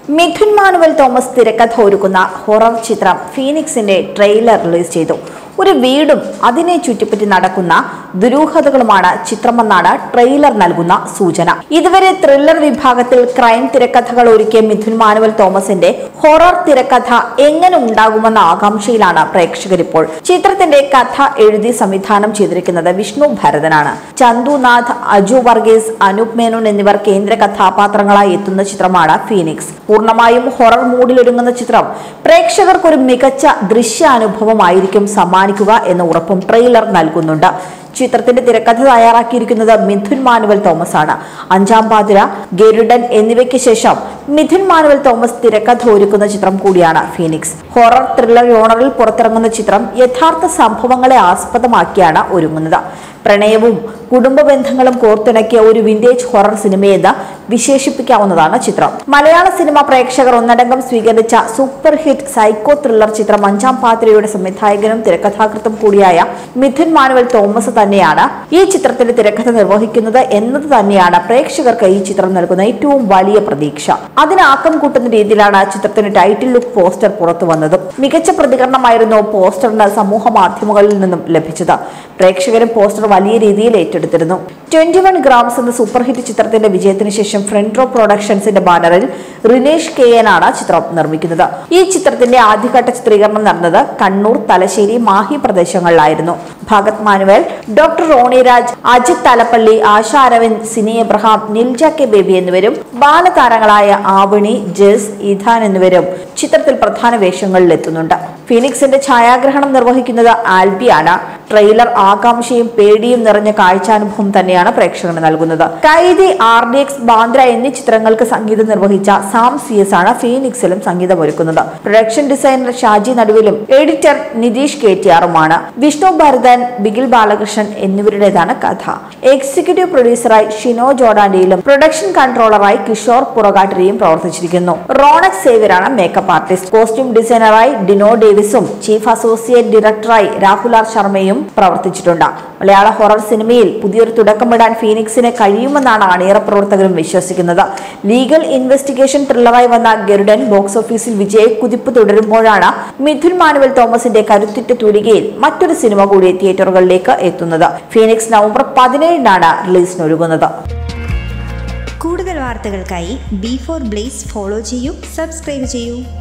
Mithun manual Thomas തിരക്കഥ ഒരുക്കുന്ന horror ചിത്രം ഫീനിക്സിന്റെ ട്രെയിലർ റിലീസ് ചെയ്തു ഒരു വീടും അതിനെ ചുറ്റിപ്പറ്റി നടക്കുന്ന ദുരൂഹതകളുമാണ് ചിത്രമെന്നാണ് ട്രെയിലർ നൽകുന്ന സൂചന ഇതുവരെ ത്രില്ലർ വിഭാഗത്തിൽ ക്രൈം തിരക്കഥകൾ ഒരുക്കിയ മിഥുൻ മാനുവൽ തോമസിന്റെ ഹൊറർ തിരക്കഥ എങ്ങനെ ഉണ്ടാകുമെന്ന ആകാംക്ഷയിലാണ് പ്രേക്ഷകരിപ്പോൾ ചിത്രത്തിന്റെ കഥ എഴുതി സംവിധാനം ചെയ്തിരിക്കുന്നത് വിഷ്ണു ഭരതനാണ് ചന്തുനാഥ് അജു വർഗീസ് അനൂപ് മേനോൻ എന്നിവർ കേന്ദ്ര കഥാപാത്രങ്ങളായി എത്തുന്ന ചിത്രമാണ് ഫീനിക്സ് പൂർണ്ണമായും ഹൊറർ മൂഡിലൊരുങ്ങുന്ന ചിത്രം പ്രേക്ഷകർക്ക് ഒരു മികച്ച ദൃശ്യാനുഭവമായിരിക്കും സമ്മാനിക്കുക എന്ന ഉറപ്പും ട്രെയിലർ നൽകുന്നുണ്ട് ചിത്രത്തിന്റെ തിരക്കഥ തയ്യാറാക്കിയിരിക്കുന്നത് മിഥുൻ മാനുവൽ തോമസ് ആണ് അഞ്ചാം പാതിര ഗരുഡൻ എന്നിവയ്ക്ക് ശേഷം മിഥുൻ മാനുവൽ തോമസ് തിരക്കഥ ഒരുക്കുന്ന ചിത്രം കൂടിയാണ് ഫീനിക്സ് ഹൊറർ ത്രില്ലർ യോണറിൽ പുറത്തിറങ്ങുന്ന ചിത്രം യഥാർത്ഥ സംഭവങ്ങളെ ആസ്പദമാക്കിയാണ് ഒരുങ്ങുന്നത് പ്രണയവും കുടുംബ ബന്ധങ്ങളും കോർത്തിണക്കിയ ഒരു വിന്റേജ് ഹൊറർ സിനിമയെന്ന് വിശേഷിപ്പിക്കാവുന്നതാണ് ചിത്രം മലയാള സിനിമ പ്രേക്ഷകർ ഒന്നടങ്കം സ്വീകരിച്ച സൂപ്പർ ഹിറ്റ് സൈക്കോ ത്രില്ലർ ചിത്രം അഞ്ചാം പാതിരയുടെ സംവിധായകനും തിരക്കഥാകൃത്തും കൂടിയായ മിഥുൻ മാനുവൽ തോമസ് തന്നെയാണ് ഈ ചിത്രത്തിന്റെ തിരക്കഥ നിർവഹിക്കുന്നത് എന്നത് തന്നെയാണ് പ്രേക്ഷകർക്ക് ഈ ചിത്രം നൽകുന്ന ഏറ്റവും വലിയ പ്രതീക്ഷ അതിന് ആക്കം കൂട്ടുന്ന രീതിയിലാണ് ചിത്രത്തിന്റെ ടൈറ്റിൽ ലുക്ക് പോസ്റ്റർ പുറത്തു വന്നതും മികച്ച പ്രതികരണമായിരുന്നു പോസ്റ്ററിന് സമൂഹ മാധ്യമങ്ങളിൽ നിന്നും ലഭിച്ചത് പ്രേക്ഷകരും പോസ്റ്റർ വലിയ രീതിയിൽ ഏറ്റെടുത്തിരുന്നു ട്വന്റി വൺ ഗ്രാംസ് എന്ന സൂപ്പർ ഹിറ്റ് ചിത്രത്തിന്റെ വിജയത്തിന് ശേഷം ഫ്രണ്ട് റോ പ്രൊഡക്ഷൻസിന്റെ ബാനറിൽ റിനേഷ് കെ എൻ ആണ് ചിത്രം നിർമ്മിക്കുന്നത് ഈ ചിത്രത്തിന്റെ ആദ്യഘട്ട ചിത്രീകരണം നടന്നത് കണ്ണൂർ തലശ്ശേരി മാഹി പ്രദേശങ്ങളിലായിരുന്നു ഭഗത് മാനുവൽ ഡോക്ടർ റോണി രാജ് അജിത് തലപ്പള്ളി ആശ അരവിന്ദ് സിനി എബ്രഹാം നിൽജ കെ ബേബി എന്നിവരും ബാലതാരങ്ങളായ ആവണി ജസ് ഇഥാൻ എന്നിവരും ചിത്രത്തിൽ പ്രധാന വേഷങ്ങളിൽ എത്തുന്നുണ്ട് ഫീനിക്സിന്റെ ഛായാഗ്രഹണം നിർവഹിക്കുന്നത് ആൽബിയാണ് ട്രെയിലർ ആകാംക്ഷയും പേടിയും നിറഞ്ഞ കാഴ്ചാനുഭവം തന്നെയാണ് പ്രേക്ഷകന് നൽകുന്നത് Kaithi R D X Bandra എന്നീ ചിത്രങ്ങൾക്ക് സംഗീതം നിർവഹിച്ച സാം സി എസ് ആണ് ഫീനിക്സിലും സംഗീതമൊരുക്കുന്നത് പ്രൊഡക്ഷൻ ഡിസൈനർ ഷാജി നടുവിലും എഡിറ്റർ നിതീഷ് കെ ടി ആറുമാണ് വിഷ്ണു ഭരതൻ ബിഗിൽ ബാലകൃഷ്ണൻ എന്നിവരുടേതാണ് കഥ എക്സിക്യൂട്ടീവ് പ്രൊഡ്യൂസറായി ഷിനോ ജോർഡാൻഡിയിലും പ്രൊഡക്ഷൻ കൺട്രോളറായി കിഷോർ പുറകാട്ടിരിയും പ്രവർത്തിച്ചിരിക്കുന്നു റോണക് സേവ്യറാണ് മേക്കപ്പ് ആർട്ടിസ്റ്റ് കോസ്റ്റ്യൂം ഡിസൈനറായി ഡിനോ ഡേവിസും ചീഫ് അസോസിയേറ്റ് ഡയറക്ടറായി രാഹുൽ ആർ ശർമ്മയും പ്രവർത്തിച്ചിട്ടുണ്ട് മലയാള ഹൊറർ സിനിമയിൽ പുതിയൊരു തുടക്കമിടാൻ ഫീനിക്സിന് കഴിയുമെന്നാണ് അണിയറ പ്രവർത്തകരും വിശ്വസിക്കുന്നത് ലീഗൽ ഇൻവെസ്റ്റിഗേഷൻ ത്രില്ലറായി വന്ന ഗരുഡൻ ബോക്സ് ഓഫീസിൽ വിജയക്കുതിപ്പ് തുടരുമ്പോഴാണ് മിഥുൻ മാനുവൽ തോമസിന്റെ കരുത്തിറ്റ തൂലികയിൽ മറ്റൊരു സിനിമ കൂടി തിയേറ്ററുകളിലേക്ക് എത്തുന്നത് ഫീനിക്സ് നവംബർ പതിനേഴിനാണ് റിലീസിനൊരുങ്ങുന്നത് കൂടുതൽ വാർത്തകൾക്കായി ബി ഫോർ ബ്ലേസ് ഫോളോ ചെയ്യൂ സബ്സ്ക്രൈബ് ചെയ്യൂ